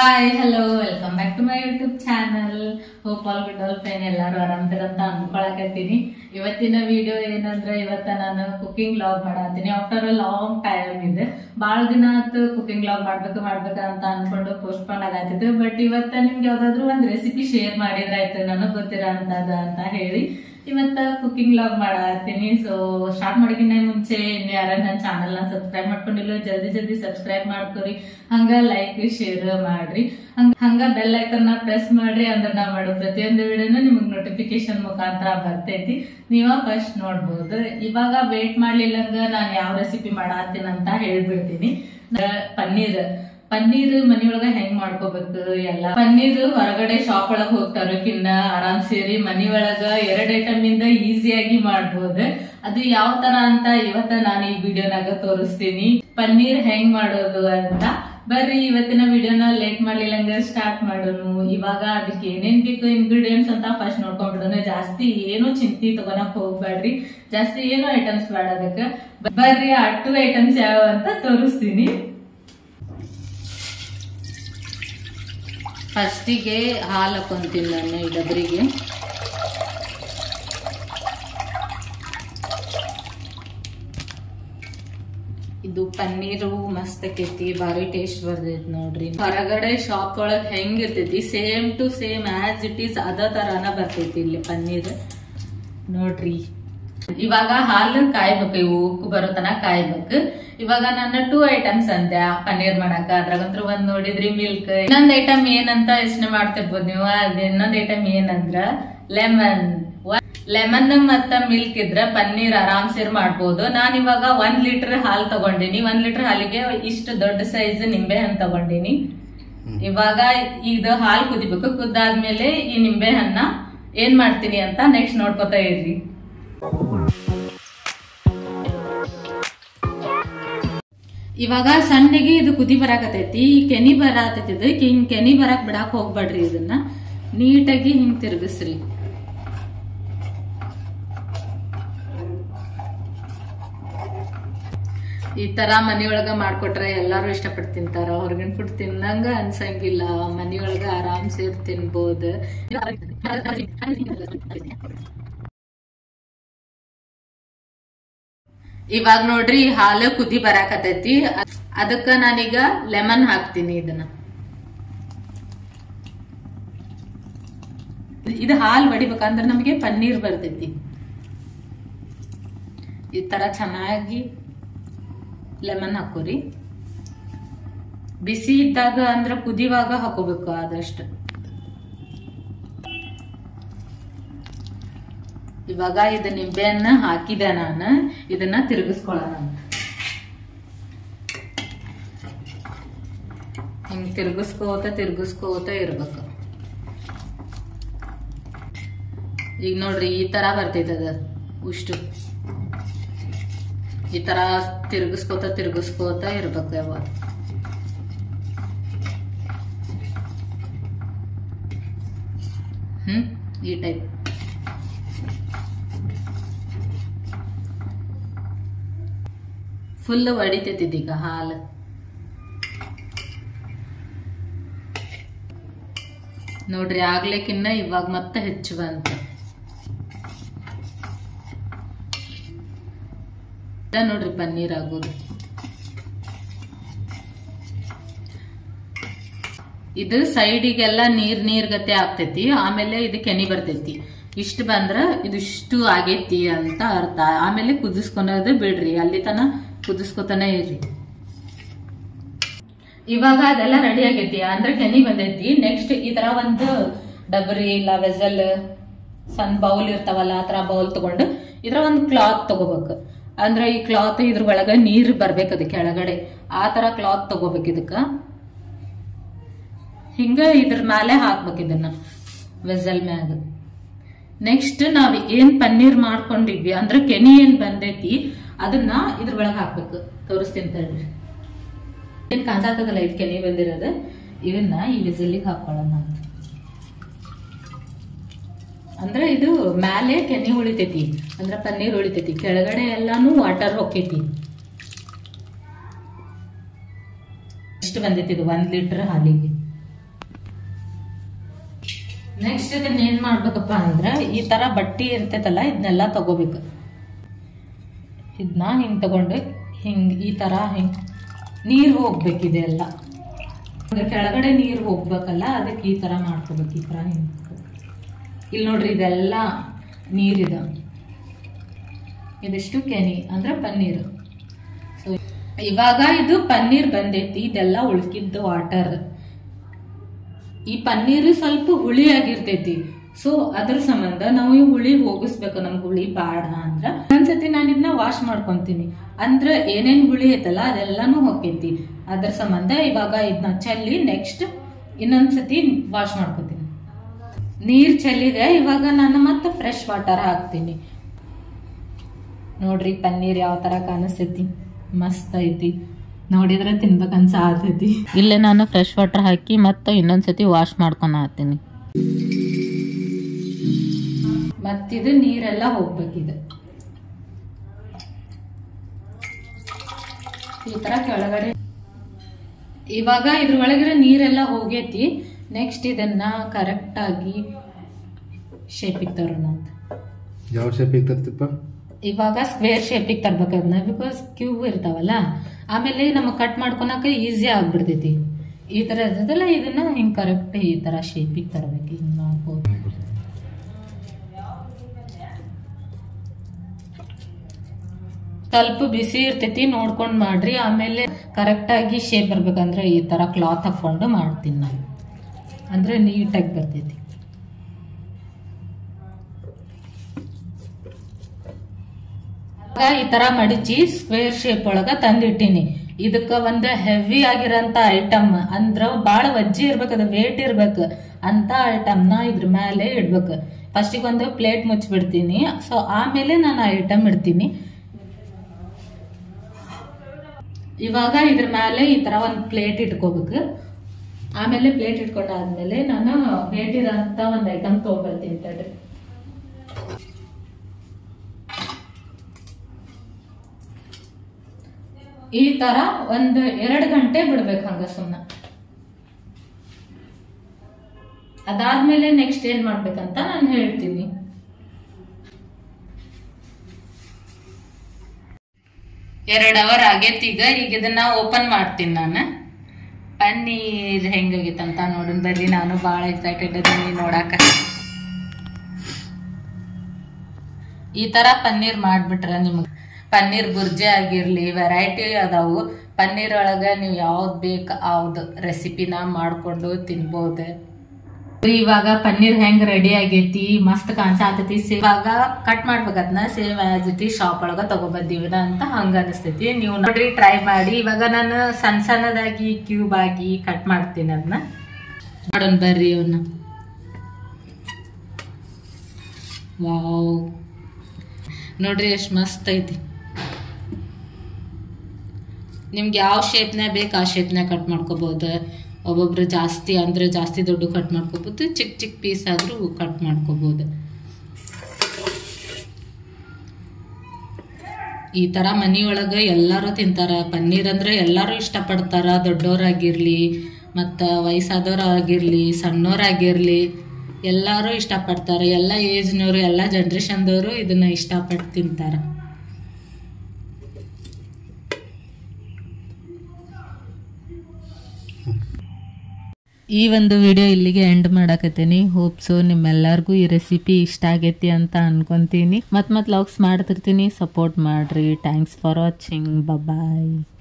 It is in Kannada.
hi hello welcome back to my YouTube channel hope all good all fine ಎಲ್ಲಾರು ಆರಾಮದಿರ ಅಂತ ಅನ್ಕೊಳಕತ್ತೀನಿ ಇವತ್ತಿನ ವಿಡಿಯೋ ಏನಂದ್ರೆ ಇವತ್ತ ನಾನು ಕುಕಿಂಗ್ ಲಾಗ್ ಮಾಡತ್ತೀನಿ ಆಫ್ಟರ್ ಅ ಲಾಂಗ್ ಟೈಮ್ ಇದೆ ಬಾಳ ದಿನ ಆಯ್ತು ಕುಕಿಂಗ್ ಲಾಗ್ ಮಾಡ್ಬೇಕು ಮಾಡ್ಬೇಕು ಅಂತ ಅನ್ಕೊಂಡು ಪೋಸ್ಟ್ಪೋನ್ ಆಗತ್ತಿತ್ತು ಬಟ್ ಇವತ್ತ ನಿಮ್ಗೆ ಯಾವ್ದಾದ್ರು ಒಂದ್ ರೆಸಿಪಿ ಶೇರ್ ಮಾಡಿದ್ರಾಯ್ತು ನನಗ್ ಗೊತ್ತಿರ ಅಂತದ ಅಂತ ಹೇಳಿ ಇವತ್ತ ಕುಕಿಂಗ್ ಲಾಗ್ ಮಾಡತ್ತೀನಿ ಸೊ ಸ್ಟಾರ್ಟ್ ಮಾಡಿಕಿನ ಮುಂಚೆ ಇನ್ನು ಯಾರ ನನ್ನ ಚಾನಲ್ ನ ಸಬ್ಸ್ಕ್ರೈಬ್ ಮಾಡ್ಕೊಂಡಿಲ್ಲ ಜಲ್ದಿ ಜಲ್ದಿ ಸಬ್ಸ್ಕ್ರೈಬ್ ಮಾಡ್ಕೊರಿ ಹಂಗ ಲೈಕ್ ಶೇರ್ ಮಾಡ್ರಿ ಹಂಗ ಹಂಗ ಬೆಲ್ ಐಕನ್ ನ ಪ್ರೆಸ್ ಮಾಡ್ರಿ ಅಂದ್ರೆ ನಾ ಮಾಡೋ ಪ್ರತಿಯೊಂದು ವಿಡಿಯೋನು ನಿಮಗ್ ನೋಟಿಫಿಕೇಶನ್ ಮುಖಾಂತರ ಬರ್ತೈತಿ ನೀವ ಫಸ್ಟ್ ನೋಡ್ಬೋದು ಇವಾಗ ವೇಟ್ ಮಾಡ್ಲಿಲ್ಲಂಗ ನಾನ್ ಯಾವ ರೆಸಿಪಿ ಮಾಡತ್ತೀನಿ ಅಂತ ಹೇಳ್ಬಿಡ್ತೀನಿ ಪನ್ನೀರ್ ಪನ್ನೀರ್ ಮನಿಯೊಳಗ ಹೆಂಗ್ ಮಾಡ್ಕೋಬೇಕು ಎಲ್ಲ ಪನ್ನೀರ್ ಹೊರಗಡೆ ಶಾಪ್ ಒಳಗ ಹೋಗ್ತಾರಕ್ಕಿನ್ನ ಆರಾಮ್ ಸೇರಿ ಮನಿಯೊಳಗ ಎರಡ್ ಐಟಮ್ ಇಂದ ಈಸಿಯಾಗಿ ಮಾಡ್ಬೋದು ಅದು ಯಾವ ತರ ಅಂತ ಇವತ್ತ ನಾನು ಈ ವಿಡಿಯೋನಾಗ ತೋರಿಸ್ತೀನಿ ಪನ್ನೀರ್ ಹೆಂಗ್ ಮಾಡೋದು ಅಂತ ಬರ್ರಿ ಇವತ್ತಿನ ವಿಡಿಯೋನ ಲೇಟ್ ಮಾಡ್ಲಿಲ್ಲಂಗ ಸ್ಟಾರ್ಟ್ ಮಾಡೋನು ಇವಾಗ ಅದಕ್ಕೆ ಏನೇನ್ ಬೇಕು ಇಂಗ್ರೀಡಿಯೆಂಟ್ಸ್ ಅಂತ ಫಸ್ಟ್ ನೋಡ್ಕೊಂಡ್ಬಿಡೋಣ ಜಾಸ್ತಿ ಏನು ಚಿಂತಿ ತಗೊಳಕ್ ಹೋಗ್ಬೇಡ್ರಿ ಜಾಸ್ತಿ ಏನು ಐಟಮ್ಸ್ ಬೇಡ ಅದಕ್ಕೆ ಬರ್ರಿ ಆ ಟು ಐಟಮ್ಸ್ ಯಾವ ಅಂತ ತೋರಿಸ್ತೀನಿ ಫಸ್ಟಿಗೆ ಹಾಲು ಹಾಕೊಂತೀನಿ ನಾನು ಈ ಡಬ್ರಿಗೆ ಇದು ಪನ್ನೀರು ಮಸ್ತ್ ಆಕೈತಿ ಭಾರಿ ಟೇಸ್ಟ್ ಬರ್ತೈತಿ ನೋಡ್ರಿ ಹೊರಗಡೆ ಶಾಪ್ ಒಳಗ್ ಹೆಂಗ್ ಇರ್ತೈತಿ same to same as it is ಅದ ತರಾನ ಬರ್ತೈತಿ ಇಲ್ಲಿ ಪನ್ನೀರ್ ನೋಡ್ರಿ ಇವಾಗ ಹಾಲು ಕಾಯ್ಬೇಕು ಇವು ಉಕ್ಕು ಬರೋ ತನ ಕಾಯ್ಬೇಕು ಇವಾಗ ನನ್ನ ಟೂ ಐಟಮ್ಸ್ ಅಂದೆ ಪನ್ನೀರ್ ಮಾಡಾಕ ಅದ್ರಾಗಂತ್ರ ಒಂದ್ ನೋಡಿದ್ರಿ ಮಿಲ್ಕ್ ಇನ್ನೊಂದ್ ಐಟಮ್ ಏನಂತ ಯೋಚನೆ ಮಾಡ್ತಿರ್ಬೋದು ನೀವು ಅದ್ ಇನ್ನೊಂದ್ ಐಟಮ್ ಏನಂದ್ರ ಲೆಮನ್ ಲೆಮನ್ ಮತ್ತ ಮಿಲ್ಕ್ ಇದ್ರ ಪನ್ನೀರ್ ಆರಾಮ್ ಸೇರ್ ಮಾಡ್ಬೋದು ನಾನ್ ಇವಾಗ ಒಂದ್ ಲೀಟರ್ ಹಾಲ್ ತಗೊಂಡಿನಿ ಒಂದ್ ಲೀಟರ್ ಹಾಲಿಗೆ ಇಷ್ಟು ದೊಡ್ಡ ಸೈಜ್ ನಿಂಬೆ ಹಣ್ಣು ತಗೊಂಡಿನಿ ಇವಾಗ ಇದು ಹಾಲ್ ಕುದಿಬೇಕು ಕುದ್ದಾದ್ಮೇಲೆ ಈ ನಿಂಬೆ ಹಣ್ಣ ಏನ್ ಮಾಡ್ತೀನಿ ಅಂತ ನೆಕ್ಸ್ಟ್ ನೋಡ್ಕೊತಾ ಇರ್ರಿ ಇವಾಗ ಸಣ್ಣಗೆ ಇದು ಕುದಿ ಬರಾಕತೈತಿ ಈ ಕೆನಿ ಬರಾತೈತಿ ಇದು ಹಿಂಗ್ ಕೆನಿ ಬರಾಕ್ ಬಿಡಾಕ್ ಹೋಗ್ಬೇಡ್ರಿ ಇದನ್ನ ನೀಟಾಗಿ ಹಿಂಗ್ ತಿರ್ಗಿಸ್ರಿ ಈ ತರ ಮನಿಯೊಳಗ ಮಾಡ್ಕೊಟ್ರೆ ಎಲ್ಲಾರು ಇಷ್ಟಪಟ್ಟು ತಿಂತಾರ ಹೊರಗಿನ ಫುಡ್ ತಿನ್ನಂಗ ಅನ್ಸಂಗಿಲ್ಲ ಮನಿಯೊಳಗ ಆರಾಮ್ ಸೇರ್ ತಿನ್ಬೋದು ಇವಾಗ ನೋಡ್ರಿ ಹಾಲು ಕುದಿ ಬರಾಕತೈತಿ ಅದಕ್ಕ ನಾನೀಗ ಲೆಮನ್ ಹಾಕ್ತೀನಿ ಇದನ್ನ ಇದು ಹಾಲು ಬಡಿಬೇಕಂದ್ರ ನಮಗೆ ಪನ್ನೀರ್ ಬರ್ತೈತಿ ಈ ತರ ಚೆನ್ನಾಗಿ ಲೆಮನ್ ಹಾಕೋರಿ ಬಿಸಿ ಇದ್ದಾಗ ಅಂದ್ರ ಕುದಿವಾಗ ಹಾಕೋಬೇಕು ಆದಷ್ಟು ಇವಾಗ ಇದು ನಿಂಬೆಹಣ್ಣ ಹಾಕಿದೆ ನಾನು ಇದನ್ನ ತಿರುಗಿಸ್ಕೊಳ್ಳೋಣ ಅಂತ ಹಿಂಗ್ ತಿರುಗಿಸ್ಕೋತ ತಿರುಗಿಸ್ಕೋತ ಇರ್ಬೇಕು ಈಗ ನೋಡ್ರಿ ಈ ತರ ಬರ್ತೈತೆ ಅದ ಉಷ್ಟು ಈ ತರ ತಿರುಗಿಸ್ಕೋತ ತಿರುಗಿಸ್ಕೋತ ಇರ್ಬೇಕು ಯಾವಾಗ ಹ್ಮ್ ಈ ಟೈಪ್ ಫುಲ್ ಒಡಿತೈತಿ ಈಗ ಹಾಲು ನೋಡ್ರಿ ಆಗ್ಲಿಕ್ಕಿನ್ನ ಇವಾಗ ಮತ್ತೆ ಹೆಚ್ಚು ಬಂತ ನೋಡ್ರಿ ಪನ್ನೀರ್ ಆಗೋದು ಇದು ಸೈಡಿಗೆಲ್ಲ ನೀರ್ ನೀರ್ ಗತೆ ಆಗ್ತೈತಿ ಆಮೇಲೆ ಇದು ಕೆನಿ ಬರ್ತೈತಿ ಇಷ್ಟು ಬಂದ್ರ ಇದು ಇಷ್ಟು ಆಗೈತಿ ಅಂತ ಅರ್ಥ ಆಮೇಲೆ ಕುದಿಸ್ಕೊಳೋದು ಬಿಡ್ರಿ ಅಲ್ಲಿ ತನ ಕುದಿಸ್ಕೊತಾನೆ ಇರ್ರಿ ಇವಾಗ ಅದೆಲ್ಲ ರೆಡಿ ಆಗೈತಿ ಅಂದ್ರೆ ಕೆನಿ ಬಂದೈತಿ ನೆಕ್ಸ್ಟ್ ಈ ತರ ಒಂದು ಡಬರಿ ಇಲ್ಲ ವೆಸಲ್ ಸಣ್ಣ ಬೌಲ್ ಇರ್ತಾವಲ್ಲ ಆ ತರ ಬೌಲ್ ತಗೊಂಡು ಇದ್ರ ಒಂದು ಕ್ಲಾತ್ ತಗೋಬೇಕು ಅಂದ್ರೆ ಈ ಕ್ಲಾತ್ ಇದ್ರ ಒಳಗ ನೀರ್ ಬರ್ಬೇಕು ಅದಕ್ಕೆ ಕೆಳಗಡೆ ಆ ತರ ಕ್ಲಾತ್ ತಗೋಬೇಕು ಇದಕ್ಕ ಹಿಂಗ ಇದ್ರ ಮೇಲೆ ಹಾಕ್ಬೇಕು ಇದನ್ನ ವೆಸಲ್ ಮ್ಯಾಗ ನೆಕ್ಸ್ಟ್ ನಾವ್ ಏನ್ ಪನ್ನೀರ್ ಮಾಡ್ಕೊಂಡಿದ್ವಿ ಅಂದ್ರೆ ಕೆನಿ ಏನ್ ಬಂದೈತಿ ಅದನ್ನ ಇದ್ರ ಒಳಗ್ ಹಾಕ್ಬೇಕು ತೋರಿಸ್ತೀನಿ ತಡ್ರಿ ಏನ್ ಕಾಣ್ಸಾತದಲ್ಲ ಇದು ಕೆನಿ ಬಂದಿರೋದು ಇದನ್ನ ಈ ವಿಸಲಿಗೆ ಹಾಕೊಳ್ಳೋಣ ಅಂತ ಅಂದ್ರೆ ಇದು ಮ್ಯಾಲೆ ಕೆನಿ ಉಳಿತೈತಿ ಅಂದ್ರೆ ಪನ್ನೀರ್ ಉಳಿತೈತಿ ಕೆಳಗಡೆ ಎಲ್ಲಾನು ವಾಟರ್ ಹೊಕ್ಕೈತಿ ಇಷ್ಟು ಬಂದೈತಿ ಇದು ಒಂದ್ ಲೀಟರ್ ಹಾಲಿಗೆ ನೆಕ್ಸ್ಟ್ ಇದನ್ನ ಏನ್ ಮಾಡ್ಬೇಕಪ್ಪ ಅಂದ್ರ ಈ ತರ ಬಟ್ಟಿ ಇರ್ತೈತಲ್ಲ ಇದನ್ನೆಲ್ಲ ತಗೋಬೇಕು ಇದನ್ನ ಹಿಂಗ್ ತಗೊಂಡು ಹಿಂಗ್ ಈ ತರ ಹಿಂಗ್ ನೀರ್ ಹೋಗ್ಬೇಕಿದೆಲ್ಲ ಅಂದ್ರೆ ಕೆಳಗಡೆ ನೀರ್ ಹೋಗ್ಬೇಕಲ್ಲ ಅದಕ್ಕೆ ಈ ತರ ಮಾಡ್ಕೋಬೇಕು ಈ ತರ ಹಿಂಗ್ ಇಲ್ಲಿ ನೋಡ್ರಿ ಇದೆಲ್ಲ ನೀರಿದೆ ಇದಿಷ್ಟು ಕೆನಿ ಅಂದ್ರೆ ಪನ್ನೀರ್ ಸೊ ಇವಾಗ ಇದು ಪನ್ನೀರ್ ಬಂದೈತಿ ಇದೆಲ್ಲ ಉಳ್ಕಿದ್ದು ವಾಟರ್ ಈ ಪನ್ನೀರ್ ಸ್ವಲ್ಪ ಹುಳಿ ಆಗಿರ್ತೈತಿ ಸೊ ಅದ್ರ ಸಂಬಂಧ ನಾವು ಈ ಹುಳಿ ಹೋಗಿಸ್ಬೇಕು ನಮ್ಗೆ ಹುಳಿ ಬೇಡ ಅಂದ್ರ ಒಂದ್ಸತಿ ನಾನು ಇದನ್ನ ವಾಶ್ ಮಾಡ್ಕೊಂತೀನಿ ಅಂದ್ರ ಏನೇನ್ ಹುಳಿ ಐತಲ್ಲ ಅದೆಲ್ಲಾನು ಹೋಗ್ತೈತಿ ಅದ್ರ ಸಂಬಂಧ ಇವಾಗ ಇದನ್ನ ಚೆಲ್ಲಿ ನೆಕ್ಸ್ಟ್ ಇನ್ನೊಂದ್ಸತಿ ವಾಶ್ ಮಾಡ್ಕೊತೀನಿ ನೀರ್ ಚೆಲ್ಲಿದೆ ಇವಾಗ ನಾನು ಮತ್ತೆ ಫ್ರೆಶ್ ವಾಟರ್ ಹಾಕ್ತೀನಿ ನೋಡ್ರಿ ಪನ್ನೀರ್ ಯಾವ ತರ ಕಾಣಿಸ್ತೈತಿ ಮಸ್ತ್ ಐತಿ ನೋಡಿದ್ರೆ ತಿನ್ಬೇಕನ್ಸ ಆಗ್ತೈತಿ ಇಲ್ಲೇ ನಾನು ಫ್ರೆಶ್ ವಾಟರ್ ಹಾಕಿ ಮತ್ತೆ ಇನ್ನೊಂದ್ಸತಿ ವಾಶ್ ಮಾಡ್ಕೊಂಡ್ ಹಾಕ್ತೀನಿ ಮತ್ತಿದು ನೀರೆಲ್ಲ ಹೋಗ್ಬೇಕಿದೆ ಈ ತರ ಕೆಳಗಡೆ ಇವಾಗ ಇದ್ರೊಳಗಿರೋ ನೀರೆಲ್ಲ ಹೋಗೈತಿ ನೆಕ್ಸ್ಟ್ ಇದನ್ನ ಕರೆಕ್ಟ್ ಆಗಿ ಶೇಪಿಗೆ ತರೋಣ ಅಂತ ಯಾವ ಶೇಪಿಗೆ ತರ್ತಿಪ್ಪ ಇವಾಗ ಸ್ಕ್ವೇರ್ ಶೇಪಿಗೆ ತರ್ಬೇಕು ಅದನ್ನ ಬಿಕಾಸ್ ಕ್ಯೂಬ್ ಇರ್ತಾವಲ್ಲ ಆಮೇಲೆ ನಮಗೆ ಕಟ್ ಮಾಡ್ಕೊಳಕ ಈಸಿ ಆಗ್ಬಿಡ್ತೈತಿ ಈ ತರ ಇರ್ತದಲ್ಲ ಇದನ್ನ ಹಿಂಗ್ ಕರೆಕ್ಟ್ ಈ ತರ ಶೇಪಿಗೆ ತರಬೇಕು ಹಿಂಗ್ ಮಾಡ್ಬೋದು ಸ್ವಲ್ಪ ಬಿಸಿ ಇರ್ತೈತಿ ನೋಡ್ಕೊಂಡ್ ಮಾಡ್ರಿ ಆಮೇಲೆ ಕರೆಕ್ಟ್ ಆಗಿ ಶೇಪ್ ಬರ್ಬೇಕಂದ್ರೆ ಈ ತರ ಕ್ಲಾತ್ ಹಾಕೊಂಡು ಮಾಡ್ತೀನಿ ನಾನು ಅಂದ್ರೆ ನೀಟಾಗಿ ಬರ್ತೈತಿ ಇವಾಗ ಈ ತರ ಮಡಿಚಿ ಸ್ಕ್ವೇರ್ ಶೇಪ್ ಒಳಗ ತಂದಿಟ್ಟಿನಿ ಇದಕ್ಕ ಒಂದು ಹೆವಿ ಆಗಿರೋಂತ ಐಟಮ್ ಅಂದ್ರ ಬಾಳ ವಜ್ಜಿ ಇರ್ಬೇಕು ಅದು ವೇಟ್ ಇರ್ಬೇಕು ಅಂತ ಐಟಮ್ ನ ಇದ್ರ ಮೇಲೆ ಇಡ್ಬೇಕು ಫಸ್ಟಿಗೆ ಒಂದು ಪ್ಲೇಟ್ ಮುಚ್ಚಿಬಿಡ್ತೀನಿ ಸೊ ಆಮೇಲೆ ನಾನು ಐಟಮ್ ಇಡ್ತೀನಿ ಇವಾಗ ಇದ್ರ ಮೇಲೆ ಈ ತರ ಒಂದು ಪ್ಲೇಟ್ ಇಟ್ಕೋಬೇಕು ಆಮೇಲೆ ಪ್ಲೇಟ್ ಇಟ್ಕೊಂಡಾದ್ಮೇಲೆ ನಾನು ವೇಟ್ ಇರೋಂತ ಒಂದು ಐಟಮ್ ತಗೊಬರ್ತೀನಿ ತಡ್ರಿ ಈ ತರ ಒಂದು ಎರಡು ಗಂಟೆ ಬಿಡ್ಬೇಕು ಹಂಗ ಸುಮ್ಮನೆ ಅದಾದ್ಮೇಲೆ ನೆಕ್ಸ್ಟ್ ಏನ್ ಮಾಡ್ಬೇಕಂತ ನಾನು ಹೇಳ್ತೀನಿ ಎರಡ್ ಅವರ್ ಆಗೈತಿ ಈಗ ಈಗ ಇದನ್ನ ಓಪನ್ ಮಾಡ್ತೀನಿ ನಾನು ಪನ್ನೀರ್ ಹೆಂಗಾಗೈತಂತ ನೋಡೋಣ ಬರ್ರಿ ನಾನು ಭಾಳ ಎಕ್ಸೈಟೆಡ್ ಅದೀನಿ ನೋಡಾಕ ಈ ತರ ಪನ್ನೀರ್ ಮಾಡ್ಬಿಟ್ರ ನಿಮ್ಗೆ ಪನ್ನೀರ್ ಬುರ್ಜಿ ಆಗಿರ್ಲಿ ವೆರೈಟಿ ಅದಾವು ಪನ್ನೀರ್ ಒಳಗ ನೀವು ಯಾವ್ದು ಬೇಕು ಯಾವ್ದು ರೆಸಿಪಿನ ಮಾಡ್ಕೊಂಡು ತಿನ್ಬೋದು ಇವಾಗ ಪನ್ನೀರ್ ಹೆಂಗ್ ರೆಡಿ ಆಗೈತಿ ಮಸ್ತ್ ಕಾಣಿಸತೈತಿ ಇವಾಗ ಕಟ್ ಮಾಡ್ಬೇಕು ಅದನ್ನ ಸೇಮ್ ಆಸ್ ಇಟ್ ಶಾಪ್ ಒಳಗ ತಗೊಬಂದಿವಿನ ಅಂತ ಹಂಗ ಅನಿಸ್ತೈತಿ ನೀವು ನೋಡ್ರಿ ಟ್ರೈ ಮಾಡಿ ಇವಾಗ ನಾನು ಸಣ್ಣ ಸಣ್ಣದಾಗಿ ಕ್ಯೂಬ್ ಆಗಿ ಕಟ್ ಮಾಡ್ತೀನಿ ಅದನ್ನ ಮಾಡೋಣ ಬರ್ರಿ ಅವನ್ನ ವಾವ್ ನೋಡ್ರಿ ಎಷ್ಟು ಮಸ್ತ್ ಐತಿ ನಿಮ್ಗೆ ಯಾವ ಶೇಪ್ನ ಬೇಕು ಆ ಶೇಪ್ನ ಕಟ್ ಮಾಡ್ಕೋಬಹುದು ಒಬ್ಬೊಬ್ರು ಜಾಸ್ತಿ ಅಂದ್ರೆ ಜಾಸ್ತಿ ದೊಡ್ಡ ಕಟ್ ಮಾಡ್ಕೋಬಹುದು ಚಿಕ್ಕ ಚಿಕ್ಕ ಪೀಸ್ ಆದ್ರೂ ಕಟ್ ಮಾಡ್ಕೋಬಹುದು ಈ ತರ ಮನಿಯೊಳಗ ಎಲ್ಲಾರು ತಿಂತಾರ ಪನ್ನೀರ್ ಅಂದ್ರೆ ಎಲ್ಲಾರು ಇಷ್ಟಪಡ್ತಾರ ದೊಡ್ಡೋರಾಗಿರ್ಲಿ ಮತ್ತ ವಯಸ್ಸಾದವ್ರಾಗಿರ್ಲಿ ಸಣ್ಣೋರಾಗಿರ್ಲಿ ಎಲ್ಲಾರು ಇಷ್ಟಪಡ್ತಾರೆ ಎಲ್ಲ ಏಜ್ನವರು ಎಲ್ಲ ಜನ್ರೇಷನ್ದವರು ಇದನ್ನ ಇಷ್ಟಪಟ್ಟು ತಿಂತಾರ ಈ ಒಂದು ವಿಡಿಯೋ ಇಲ್ಲಿಗೆ ಎಂಡ್ ಮಾಡಕತ್ತೀನಿ ಹೋಪ್ಸು ನಿಮ್ಮೆಲ್ಲರಿಗೂ ಈ ರೆಸಿಪಿ ಇಷ್ಟ ಆಗೈತಿ ಅಂತ ಅನ್ಕೊಂತೀನಿ ಮತ್ ಮತ್ ಲಾಗ್ಸ್ ಮಾಡ್ತಿರ್ತೀನಿ ಸಪೋರ್ಟ್ ಮಾಡ್ರಿ ಥ್ಯಾಂಕ್ಸ್ ಫಾರ್ ವಾಚಿಂಗ್ ಬಾಯ್